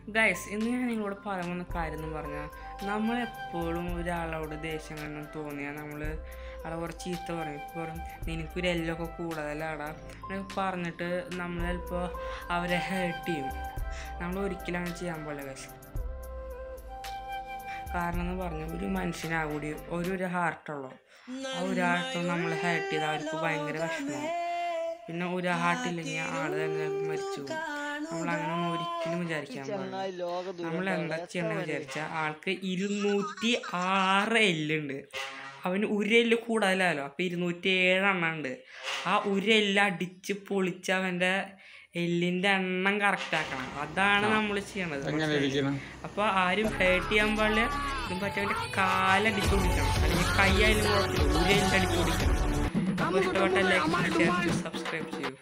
guys ഇന്ന് ഞാൻ നിങ്ങളോട് പറയാൻ വന്ന കാര്യം എന്ന് പറഞ്ഞാൽ നമ്മളെപ്പോഴും ഒരാളോട് ദേഷ്യം കണ്ണം തോന്നിയാൽ നമ്മൾ അവിടെ കുറച്ച് ചീത്ത പറയും ഇപ്പോൾ പറയും നിനക്കൊരു എല്ലൊക്കെ കൂടുതലാടാ എന്നൊക്കെ പറഞ്ഞിട്ട് നമ്മൾ ചിലപ്പോൾ അവരെ ഹേർട്ട് ചെയ്യും നമ്മൾ ഒരിക്കലും അങ്ങനെ ചെയ്യാൻ പാടില്ല ഗൈസ് കാരണം എന്ന് പറഞ്ഞാൽ ഒരു മനുഷ്യനാ കൂടി ഒരു ഒരു ഹാർട്ടുള്ളൂ ആ ഒരു ഹാർട്ട് നമ്മൾ ഹേർട്ട് ചെയ്താൽ അവർക്ക് ഭയങ്കര വിഷമമാവും പിന്നെ ഒരു ഹാർട്ടില്ലെങ്കിൽ ആള് തന്നെ മരിച്ചു പോകും നമ്മൾ അങ്ങനെ ഒന്നും ഒരിക്കലും വിചാരിക്കാൻ പാടില്ല നമ്മൾ എന്താ ചെയ്യണമെന്ന് വിചാരിച്ചാൽ ആൾക്ക് ഇരുന്നൂറ്റി ആറ് എല്ലുണ്ട് അവന് ഒരു എല്ല് കൂടുതലല്ലോ അപ്പം ഇരുന്നൂറ്റി ഏഴെണ്ണം ഉണ്ട് ആ ഒരു എല്ല് അടിച്ച് പൊളിച്ച് അവൻ്റെ എല്ലിൻ്റെ എണ്ണം കറക്റ്റ് ആക്കണം അതാണ് നമ്മൾ ചെയ്യണത് അപ്പോൾ ആരും ഹേർട്ട് ചെയ്യാൻ പാടില്ല ഇതും പറ്റവൻ്റെ കാലടിച്ച് പിടിക്കണം അല്ലെങ്കിൽ കൈ ആയാലും കുഴപ്പമില്ല ഒരു എല്ല് അടിച്ച് പിടിക്കണം അപ്പോൾ ഇഷ്ടപ്പെട്ട ലൈക്ക് സബ്സ്ക്രൈബ് ചെയ്യൂ